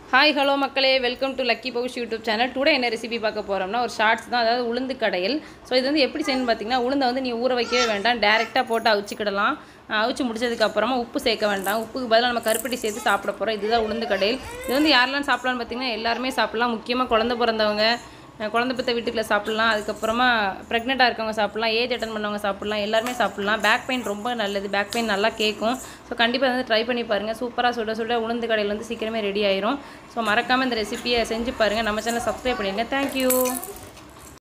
hi hello மக்களே welcome to Lucky பவுஷ் YouTube channel today என்ன ரெசிபி பார்க்க போகிறோம்னா ஒரு ஷார்ட்ஸ் தான் அதாவது உளுந்து கடையில் ஸோ இது வந்து எப்படி செய்யணும்னு பார்த்தீங்கன்னா உளுந்தை வந்து நீ ஊற வைக்கவே வேண்டாம் டேரெக்டாக போட்டு அவிச்சிக்கிடலாம் அவிச்சு முடிச்சதுக்கப்புறமா உப்பு சேர்க்க வேண்டாம் உப்புக்கு பதிலாக நம்ம கருப்பட்டி சேர்த்து சாப்பிட போகிறோம் இதுதான் உளுந்து கடையில் இது வந்து யாரெல்லாம் சாப்பிடலாம்னு பார்த்தீங்கன்னா எல்லாருமே சாப்பிடலாம் முக்கியமாக குழந்தை பிறந்தவங்க அஹ் குழந்தை பெற்ற வீட்டுக்குள்ள சாப்பிட்லாம் அதுக்கப்புறமா ப்ரெக்னெண்ட்டாக இருக்கவங்க சாப்பிட்லாம் ஏஜ் அட்டன் பண்ணவங்க சாப்பிட்லாம் எல்லாருமே சாப்பிட்லாம் பேக் பெயின் ரொம்ப நல்லது பேக் பெயின் நல்லா கேட்கும் ஸோ கண்டிப்பாக வந்து ட்ரை பண்ணி பாருங்கள் சூப்பராக சுட சுட உளுந்து கடையில் வந்து சீக்கிரமே ரெடி ஆயிரும் ஸோ மறக்காமல் இந்த ரெசிபியை செஞ்சு பாருங்கள் நம்ம சேனல் சப்ஸ்கிரைப் பண்ணிடுங்க தேங்க்யூ